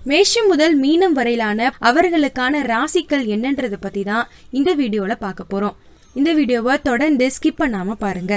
மேஷம் முதல் மீனம் வரையிலான அவர்களுக்கான ராசிகள் என்னன்றத பத்தி தான் இந்த வீடியோல பார்க்க போறோம் இந்த வீடியோவை தொடர்ந்து ஸ்கிப் பண்ணாம பாருங்க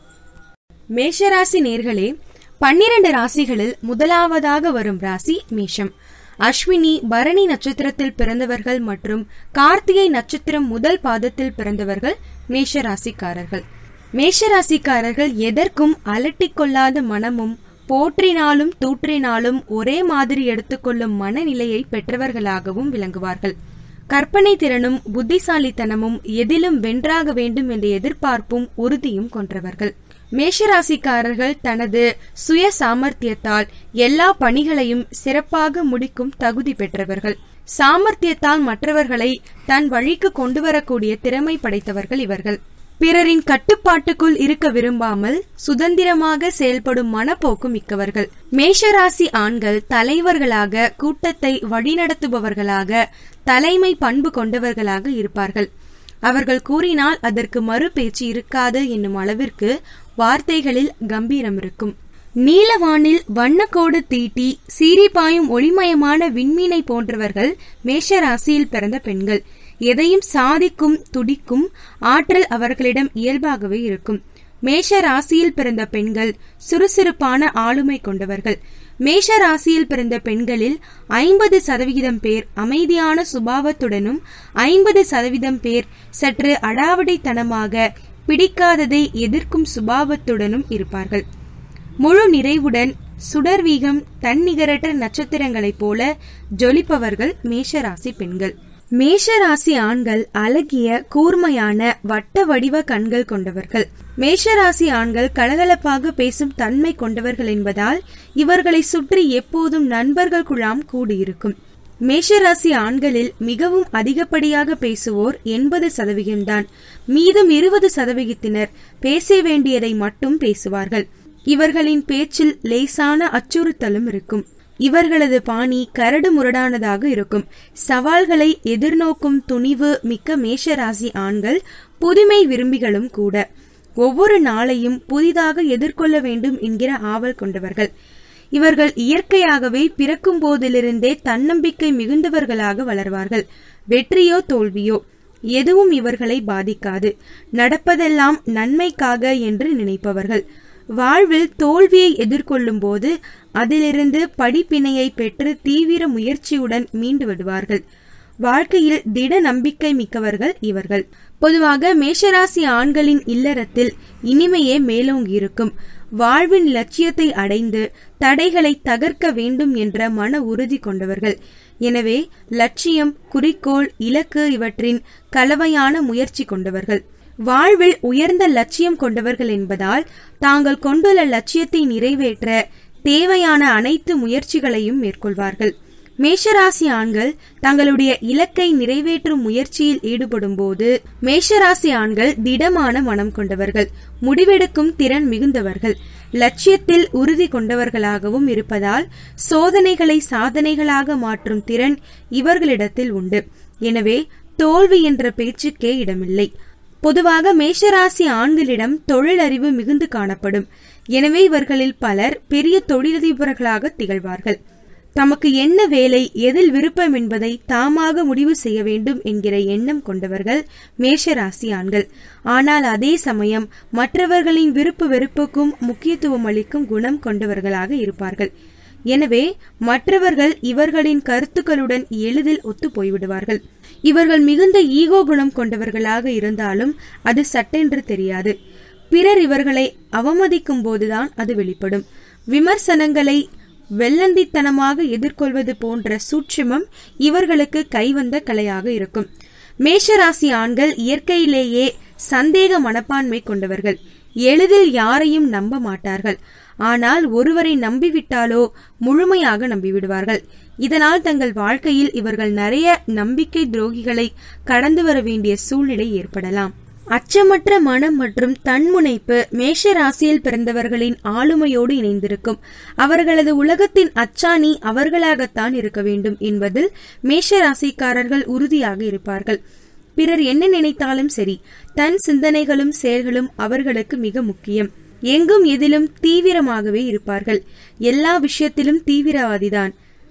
மேஷராசி நேர்களே பன்னிரண்டு ராசிகளில் முதலாவதாக வரும் ராசி மேஷம் அஸ்வினி பரணி நட்சத்திரத்தில் பிறந்தவர்கள் மற்றும் கார்த்திகை நட்சத்திரம் முதல் பாதத்தில் பிறந்தவர்கள் மேஷ ராசிக்காரர்கள் மேஷ ராசிக்காரர்கள் எதற்கும் அலட்டிக் கொள்ளாத மனமும் போற்றினாலும் தூற்றினாலும் ஒரே மாதிரி எடுத்துக்கொள்ளும் மனநிலையை பெற்றவர்களாகவும் விளங்குவார்கள் கற்பனை திறனும் புத்திசாலித்தனமும் எதிலும் வென்றாக வேண்டும் என்ற எதிர்பார்ப்பும் உறுதியும் கொன்றவர்கள் மேஷராசிக்காரர்கள் தனது சுய சாமர்த்தியத்தால் எல்லா பணிகளையும் சிறப்பாக முடிக்கும் தகுதி பெற்றவர்கள் சாமர்த்தியத்தால் மற்றவர்களை தன் வழிக்கு கொண்டு வரக்கூடிய திறமை படைத்தவர்கள் இவர்கள் பிறரின் கட்டுப்பாட்டுக்குள் இருக்க விரும்பாமல் சுதந்திரமாக செயல்படும் மனப்போக்கு மிக்கவர்கள் மேஷராசி ஆண்கள் தலைவர்களாக கூட்டத்தை வழிநடத்துபவர்களாக தலைமை பண்பு கொண்டவர்களாக இருப்பார்கள் அவர்கள் கூறினால் அதற்கு மறு பேச்சு இருக்காது என்னும் அளவிற்கு வார்த்தைகளில் கம்பீரம் இருக்கும் நீலவானில் வண்ணக்கோடு தீட்டி சீரிபாயும் ஒளிமயமான விண்மீனை போன்றவர்கள் மேஷ ராசியில் பிறந்த பெண்கள் எதையும் சாதிக்கும் துடிக்கும் ஆற்றல் அவர்களிடம் இயல்பாகவே இருக்கும் மேஷ ராசியில் பிறந்த பெண்கள் சுறுசுறுப்பான ஆளுமை கொண்டவர்கள் மேஷ ராசியில் பிறந்த பெண்களில் ஐம்பது சதவிகிதம் பேர் அமைதியான சுபாவத்துடனும் ஐம்பது சதவீதம் பேர் சற்று அடாவடித்தனமாக பிடிக்காததை எதிர்க்கும் சுபாவத்துடனும் இருப்பார்கள் முழு நிறைவுடன் சுடர்வீகம் தன்னிகரற்ற நட்சத்திரங்களைப் போல ஜொலிப்பவர்கள் மேஷராசி பெண்கள் மேஷராசி ஆண்கள் அழகிய கூர்மையான வட்ட வடிவ கண்கள் கொண்டவர்கள் மேஷராசி ஆண்கள் கலகலப்பாக பேசும் தன்மை கொண்டவர்கள் என்பதால் இவர்களை சுற்றி எப்போதும் நண்பர்கள் குழாம் கூடியிருக்கும் மேஷராசி ஆண்களில் மிகவும் அதிகப்படியாக பேசுவோர் எண்பது சதவிகிதம்தான் மீதம் இருபது சதவிகிதத்தினர் பேச வேண்டியதை மட்டும் பேசுவார்கள் இவர்களின் பேச்சில் லேசான அச்சுறுத்தலும் இருக்கும் இவர்களது பாணி கரடு முரடானதாக இருக்கும் சவால்களை எதிர்நோக்கும் துணிவு மிக்க மேஷராசி ஆண்கள் புதுமை விரும்பிகளும் கூட ஒவ்வொரு நாளையும் புதிதாக எதிர்கொள்ள வேண்டும் என்கிற ஆவல் கொண்டவர்கள் இவர்கள் இயற்கையாகவே பிறக்கும் போதிலிருந்தே தன்னம்பிக்கை மிகுந்தவர்களாக வளர்வார்கள் வெற்றியோ தோல்வியோ எதுவும் இவர்களை பாதிக்காது நடப்பதெல்லாம் நன்மைக்காக என்று நினைப்பவர்கள் வாழ்வில் தோல்வியை எதிர்கொள்ளும் போது அதிலிருந்து படிப்பினையை பெற்று தீவிர முயற்சியுடன் மீண்டு விடுவார்கள் வாழ்க்கையில் திட நம்பிக்கை மிக்கவர்கள் இவர்கள் பொதுவாக மேஷராசி ஆண்களின் இல்லறத்தில் இனிமையே மேலோங்கி இருக்கும் வாழ்வின் லட்சியத்தை அடைந்து தடைகளை தகர்க்க வேண்டும் என்ற மன உறுதி கொண்டவர்கள் எனவே லட்சியம் குறிக்கோள் இலக்கு இவற்றின் கலவையான முயற்சி கொண்டவர்கள் வாழ்வில் உயர்ந்த லட்சியம் கொண்டவர்கள் என்பதால் தாங்கள் கொண்டுள்ள லட்சியத்தை நிறைவேற்ற தேவையான அனைத்து முயற்சிகளையும் மேற்கொள்வார்கள் மேஷராசி ஆண்கள் தங்களுடைய இலக்கை நிறைவேற்றும் முயற்சியில் ஈடுபடும் போது மேஷராசி ஆண்கள் திடமான மனம் கொண்டவர்கள் முடிவெடுக்கும் திறன் மிகுந்தவர்கள் லட்சியத்தில் உறுதி கொண்டவர்களாகவும் இருப்பதால் சோதனைகளை சாதனைகளாக மாற்றும் திறன் இவர்களிடத்தில் உண்டு எனவே தோல்வி என்ற பேச்சுக்கே இடமில்லை பொதுவாக மேஷராசி ஆண்களிடம் தொழிலறிவு மிகுந்து காணப்படும் எனவே இவர்களில் பலர் பெரிய தொழிலதிபர்களாக திகழ்வார்கள் தமக்கு என்ன வேலை எதில் விருப்பம் என்பதை தாமாக முடிவு செய்ய வேண்டும் என்கிற எண்ணம் கொண்டவர்கள் மேஷராசி ஆண்கள் ஆனால் அதே சமயம் மற்றவர்களின் விருப்பு வெறுப்புக்கும் முக்கியத்துவம் அளிக்கும் குணம் கொண்டவர்களாக இருப்பார்கள் எனவே மற்றவர்கள் இவர்களின் கருத்துக்களுடன் எளிதில் ஒத்து போய்விடுவார்கள் இவர்கள் மிகுந்த ஈகோ குணம் கொண்டவர்களாக இருந்தாலும் அது சட்டென்று தெரியாது பிறர் இவர்களை அவமதிக்கும் போதுதான் அது வெளிப்படும் விமர்சனங்களை வெள்ளந்தித்தனமாக எதிர்கொள்வது போன்ற சூட்சுமம் இவர்களுக்கு கைவந்த கலையாக இருக்கும் மேஷராசி ஆண்கள் இயற்கையிலேயே சந்தேக மனப்பான்மை கொண்டவர்கள் எளிதில் யாரையும் நம்ப மாட்டார்கள் ஆனால் ஒருவரை நம்பிவிட்டாலோ முழுமையாக நம்பிவிடுவார்கள் இதனால் தங்கள் வாழ்க்கையில் இவர்கள் நிறைய நம்பிக்கை துரோகிகளை கடந்து வர வேண்டிய சூழ்நிலை ஏற்படலாம் அச்சமற்ற மனம் மற்றும் தன்முனைப்பு மேஷ ராசியில் பிறந்தவர்களின் ஆளுமையோடு இணைந்திருக்கும் அவர்களது உலகத்தின் அச்சாணி அவர்களாகத்தான் இருக்க வேண்டும் என்பதில் மேஷ ராசிக்காரர்கள் உறுதியாக இருப்பார்கள் பிறர் என்ன நினைத்தாலும் சரி தன் சிந்தனைகளும் செயல்களும் அவர்களுக்கு மிக முக்கியம் எங்கும் எதிலும் தீவிரமாகவே இருப்பார்கள் எல்லா விஷயத்திலும் தீவிரவாதிதான்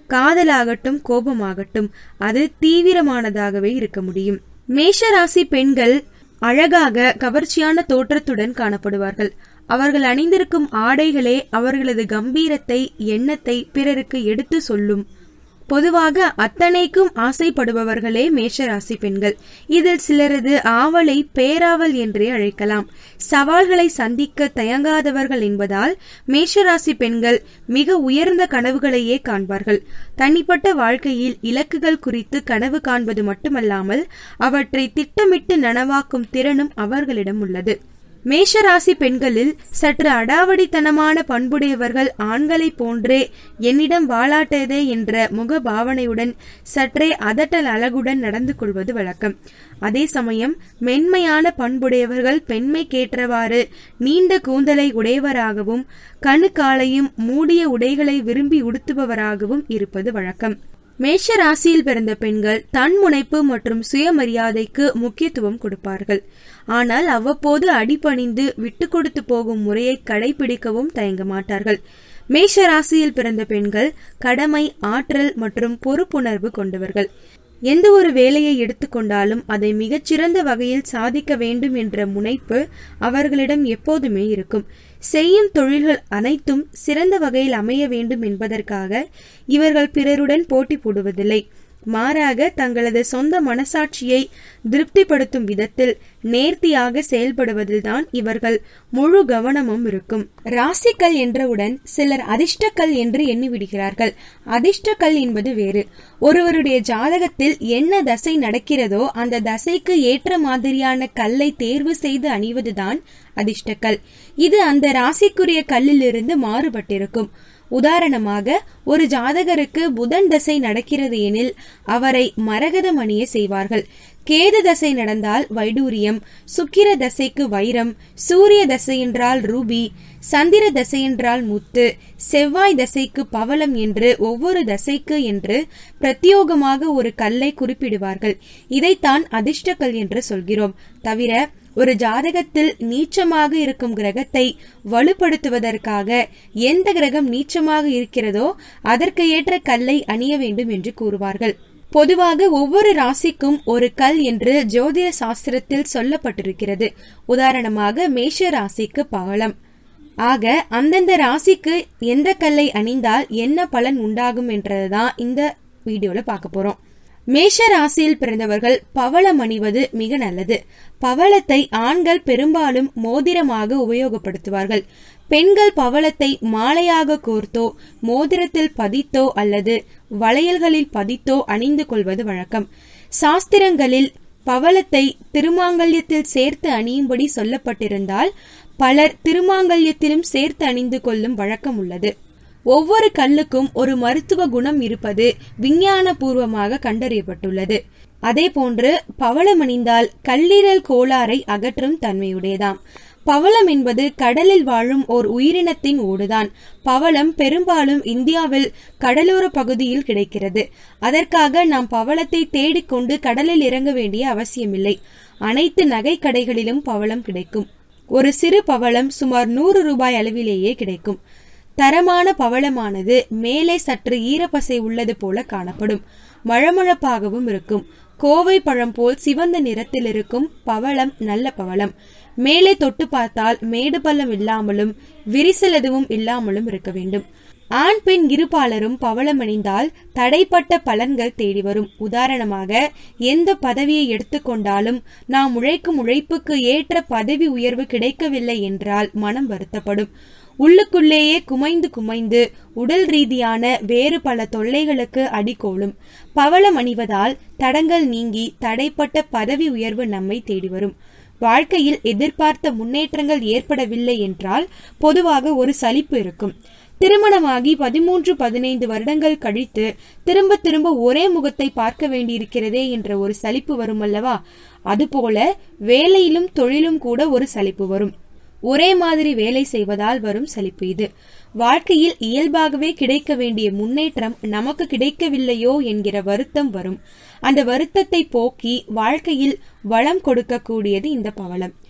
காதலாகட்டும் கோபமாகட்டும் அது தீவிரமானதாகவே இருக்க முடியும் மேஷராசி பெண்கள் அழகாக கவர்ச்சியான தோற்றத்துடன் காணப்படுவார்கள் அவர்கள் அணிந்திருக்கும் ஆடைகளே அவர்களது கம்பீரத்தை எண்ணத்தை பிறருக்கு எடுத்து சொல்லும் பொதுவாக அத்தனைக்கும் ஆசைப்படுபவர்களே மேஷராசி பெண்கள் இதில் சிலரது ஆவலை பேராவல் என்றே அழைக்கலாம் சவால்களை சந்திக்க தயங்காதவர்கள் என்பதால் மேஷராசி பெண்கள் மிக உயர்ந்த கனவுகளையே காண்பார்கள் தனிப்பட்ட வாழ்க்கையில் இலக்குகள் குறித்து கனவு காண்பது மட்டுமல்லாமல் அவற்றை திட்டமிட்டு நனவாக்கும் திறனும் அவர்களிடம் உள்ளது மேஷராசி பெண்களில் சற்று அடாவடித்தனமான பண்புடையவர்கள் ஆண்களைப் போன்றே என்னிடம் வாலாட்டதே என்ற முக பாவனையுடன் சற்றே அதட்டல் அழகுடன் நடந்து கொள்வது வழக்கம் அதே சமயம் மென்மையான பண்புடையவர்கள் பெண்மைக்கேற்றவாறு நீண்ட கூந்தலை உடையவராகவும் கணுக்காலையும் மூடிய உடைகளை விரும்பி உடுத்துபவராகவும் இருப்பது வழக்கம் மேஷ ராசியில் பிறந்த பெண்கள் தன்முனைப்பு மற்றும் சுயமரியாதைக்கு முக்கியத்துவம் கொடுப்பார்கள் ஆனால் அவ்வப்போது அடிபணிந்து விட்டு கொடுத்து போகும் முறையை கடைபிடிக்கவும் தயங்க மாட்டார்கள் மேஷ ராசியில் பிறந்த பெண்கள் கடமை ஆற்றல் மற்றும் பொறுப்புணர்வு கொண்டவர்கள் எந்த ஒரு வேலையை எடுத்துக்கொண்டாலும் அதை மிகச்சிறந்த வகையில் சாதிக்க வேண்டும் என்ற முனைப்பு அவர்களிடம் எப்போதுமே இருக்கும் செய்யும் தொழில்கள் அனைத்தும் சிறந்த வகையில் அமைய வேண்டும் என்பதற்காக இவர்கள் பிறருடன் போட்டி போடுவதில்லை மாறாக தங்களது சொந்த மனசாட்சியை திருப்திப்படுத்தும் விதத்தில் நேர்த்தியாக செயல்படுவதில்தான் இவர்கள் முழு கவனமும் இருக்கும் ராசிக்கல் என்றவுடன் சிலர் அதிர்ஷ்டக்கல் என்று எண்ணிவிடுகிறார்கள் அதிர்ஷ்டக்கல் என்பது வேறு ஒருவருடைய ஜாதகத்தில் என்ன தசை நடக்கிறதோ அந்த தசைக்கு ஏற்ற மாதிரியான கல்லை தேர்வு செய்து அணிவதுதான் அதிர்ஷ்டக்கல் இது அந்த ராசிக்குரிய கல்லிலிருந்து மாறுபட்டிருக்கும் உதாரணமாக ஒரு ஜாதகருக்கு புதன் தசை நடக்கிறது எனில் அவரை மரகதம் அணிய செய்வார்கள் கேது தசை நடந்தால் வைடூரியம் சுக்கிர தசைக்கு வைரம் சூரிய தசை என்றால் ரூபி சந்திர தசை என்றால் முத்து செவ்வாய் தசைக்கு பவளம் என்று ஒவ்வொரு தசைக்கு என்று பிரத்யோகமாக ஒரு கல்லை குறிப்பிடுவார்கள் இதைத்தான் அதிர்ஷ்டக்கல் என்று சொல்கிறோம் தவிர ஒரு ஜாதகத்தில் நீச்சமாக இருக்கும் கிரகத்தை வலுப்படுத்துவதற்காக எந்த கிரகம் நீச்சமாக இருக்கிறதோ அதற்கு ஏற்ற கல்லை அணிய வேண்டும் என்று கூறுவார்கள் பொதுவாக ஒவ்வொரு ராசிக்கும் ஒரு கல் என்று ஜோதிட சாஸ்திரத்தில் சொல்லப்பட்டிருக்கிறது உதாரணமாக மேஷ ராசிக்கு பவளம் ஆக அந்தந்த ராசிக்கு எந்த கல்லை அணிந்தால் என்ன பலன் உண்டாகும் என்றதுதான் இந்த வீடியோல பார்க்க போறோம் மேஷ ராசியில் பிறந்தவர்கள் பவளம் அணிவது மிக நல்லது பவளத்தை ஆண்கள் பெரும்பாலும் மோதிரமாக உபயோகப்படுத்துவார்கள் பெண்கள் பவளத்தை மாலையாக கோர்த்தோ மோதிரத்தில் பதித்தோ அல்லது வளையல்களில் பதித்தோ அணிந்து கொள்வது வழக்கம் சாஸ்திரங்களில் பவளத்தை திருமாங்கல்யத்தில் சேர்த்து அணியும்படி சொல்லப்பட்டிருந்தால் பலர் திருமாங்கல்யத்திலும் சேர்த்து அணிந்து கொள்ளும் வழக்கம் உள்ளது ஒவ்வொரு கல்லுக்கும் ஒரு மருத்துவ குணம் இருப்பது விஞ்ஞான பூர்வமாக கண்டறியப்பட்டுள்ளது அதே போன்று பவளம் அணிந்தால் கல்லீரல் கோளாறை அகற்றும் தன்மையுடையதாம் பவளம் என்பது கடலில் வாழும் ஓர் உயிரினத்தின் ஓடுதான் பவளம் பெரும்பாலும் இந்தியாவில் கடலோர பகுதியில் கிடைக்கிறது அதற்காக நாம் பவளத்தை தேடிக்கொண்டு கடலில் இறங்க வேண்டிய அவசியமில்லை அனைத்து நகை கடைகளிலும் பவளம் கிடைக்கும் ஒரு சிறு பவளம் சுமார் நூறு ரூபாய் அளவிலேயே கிடைக்கும் தரமான பவளமானது மேலே சற்று ஈரப்பசை உள்ளது போல காணப்படும் மழமழப்பாகவும் இருக்கும் கோவை பழம் போல் சிவந்த நிறத்தில் இருக்கும் பவளம் நல்ல பவளம் மேலே தொட்டு பார்த்தால் மேடு பள்ளம் இல்லாமலும் விரிசல் எதுவும் இல்லாமலும் இருக்க வேண்டும் ஆண் பெண் இருபாலரும் பவளம் அணிந்தால் தடைப்பட்ட பலன்கள் தேடி வரும் உதாரணமாக எந்த பதவியை எடுத்துக்கொண்டாலும் நாம் உழைக்கும் உழைப்புக்கு ஏற்ற பதவி உயர்வு கிடைக்கவில்லை என்றால் மனம் வருத்தப்படும் உள்ளுக்குள்ளேயே குமைந்து குமைந்து உடல் ரீதியான வேறு பல தொல்லைகளுக்கு அடிக்கோலும் பவளம் அணிவதால் தடங்கள் நீங்கி தடைப்பட்ட பதவி உயர்வு நம்மை தேடி வரும் வாழ்க்கையில் எதிர்பார்த்த முன்னேற்றங்கள் ஏற்படவில்லை என்றால் பொதுவாக ஒரு சலிப்பு இருக்கும் திருமணமாகி பதிமூன்று பதினைந்து வருடங்கள் கழித்து திரும்ப திரும்ப ஒரே முகத்தை பார்க்க வேண்டியிருக்கிறதே என்ற ஒரு சலிப்பு வரும் அல்லவா அதுபோல வேலையிலும் தொழிலும் கூட ஒரு சலிப்பு வரும் ஒரே மாதிரி வேலை செய்வதால் வரும் சலிப்பு இது வாழ்க்கையில் இயல்பாகவே கிடைக்க வேண்டிய முன்னேற்றம் நமக்கு கிடைக்கவில்லையோ என்கிற வருத்தம் வரும் அந்த வருத்தத்தை போக்கி வாழ்க்கையில் வளம் கொடுக்கக்கூடியது இந்த பவளம்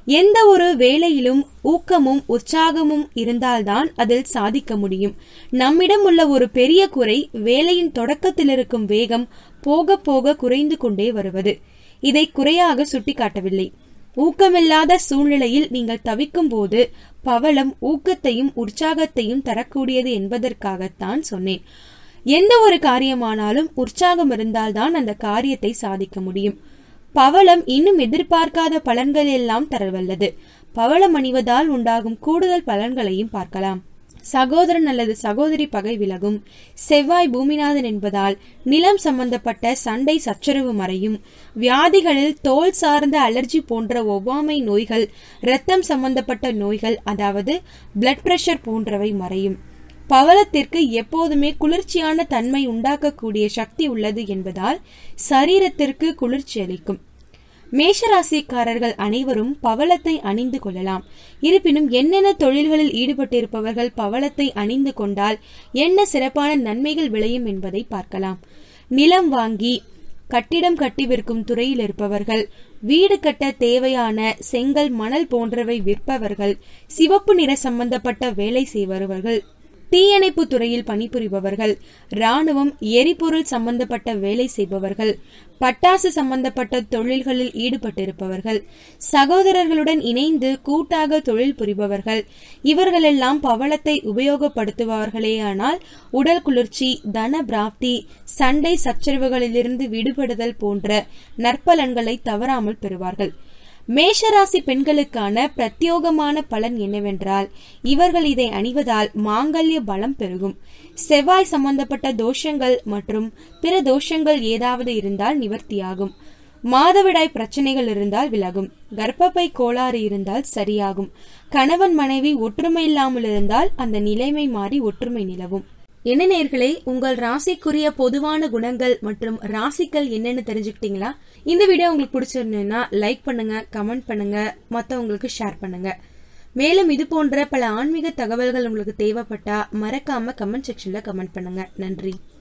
எந்த ஒரு வேலையிலும் ஊக்கமும் உற்சாகமும் இருந்தால்தான் அதில் சாதிக்க முடியும் நம்மிடம் உள்ள ஒரு பெரிய குறை வேலையின் தொடக்கத்தில் இருக்கும் வேகம் போக போக குறைந்து கொண்டே வருவது இதை குறையாக சுட்டிக்காட்டவில்லை ஊக்கமில்லாத சூழ்நிலையில் நீங்கள் தவிக்கும் போது பவளம் ஊக்கத்தையும் உற்சாகத்தையும் தரக்கூடியது என்பதற்காகத்தான் சொன்னேன் எந்த ஒரு காரியமானாலும் உற்சாகம் இருந்தால்தான் அந்த காரியத்தை சாதிக்க முடியும் பவளம் இன்னும் எதிர்பார்க்காத பலன்கள் எல்லாம் தரவல்லது பவளம் அணிவதால் உண்டாகும் கூடுதல் பலன்களையும் பார்க்கலாம் சகோதரன் அல்லது சகோதரி பகை விலகும் செவ்வாய் பூமிநாதன் என்பதால் நிலம் சம்பந்தப்பட்ட சண்டை சச்சரவு மறையும் வியாதிகளில் தோல் சார்ந்த அலர்ஜி போன்ற ஒவ்வாமை நோய்கள் இரத்தம் சம்பந்தப்பட்ட நோய்கள் அதாவது பிளட் பிரஷர் போன்றவை மறையும் பவளத்திற்கு எப்போதுமே குளிர்ச்சியான தன்மை உண்டாக்கக்கூடிய சக்தி உள்ளது என்பதால் சரீரத்திற்கு குளிர்ச்சி அளிக்கும் மேஷராசிக்காரர்கள் அனைவரும் பவளத்தை அணிந்து கொள்ளலாம் இருப்பினும் என்னென்ன தொழில்களில் ஈடுபட்டிருப்பவர்கள் பவளத்தை அணிந்து கொண்டால் என்ன சிறப்பான நன்மைகள் விளையும் என்பதை பார்க்கலாம் நிலம் வாங்கி கட்டிடம் கட்டி விற்கும் துறையில் இருப்பவர்கள் வீடு கட்ட தேவையான செங்கல் மணல் போன்றவை விற்பவர்கள் சிவப்பு நிற சம்பந்தப்பட்ட வேலை செய்பவர்கள் தீயணைப்பு துறையில் பணிபுரிபவர்கள் ராணுவம் எரிபொருள் சம்பந்தப்பட்ட வேலை செய்பவர்கள் பட்டாசு சம்பந்தப்பட்ட தொழில்களில் ஈடுபட்டிருப்பவர்கள் சகோதரர்களுடன் இணைந்து கூட்டாக தொழில் புரிபவர்கள் இவர்களெல்லாம் பவளத்தை உபயோகப்படுத்துபவர்களேயானால் உடல் குளிர்ச்சி தன பிராப்தி சண்டை சச்சரவுகளிலிருந்து விடுபடுதல் போன்ற நற்பலன்களை தவறாமல் பெறுவார்கள் மேஷராசி பெண்களுக்கான பிரத்யோகமான பலன் என்னவென்றால் இவர்கள் இதை அணிவதால் மாங்கல்ய பலம் பெருகும் செவ்வாய் சம்பந்தப்பட்ட தோஷங்கள் மற்றும் பிற தோஷங்கள் ஏதாவது இருந்தால் நிவர்த்தியாகும் மாதவிடாய் பிரச்சனைகள் இருந்தால் விலகும் கர்ப்பப்பை கோளாறு இருந்தால் சரியாகும் கணவன் மனைவி ஒற்றுமை இல்லாமல் இருந்தால் அந்த நிலைமை மாறி ஒற்றுமை நிலவும் என்ன நேர்களே உங்கள் ராசிக்குரிய பொதுவான குணங்கள் மற்றும் ராசிகள் என்னன்னு தெரிஞ்சுக்கிட்டீங்களா இந்த வீடியோ உங்களுக்கு பிடிச்சிருந்ததுன்னா லைக் பண்ணுங்க கமெண்ட் பண்ணுங்க மற்றவங்களுக்கு ஷேர் பண்ணுங்க மேலும் இது போன்ற பல ஆன்மீக தகவல்கள் உங்களுக்கு தேவைப்பட்டா மறக்காம கமெண்ட் செக்ஷன்ல கமெண்ட் பண்ணுங்க நன்றி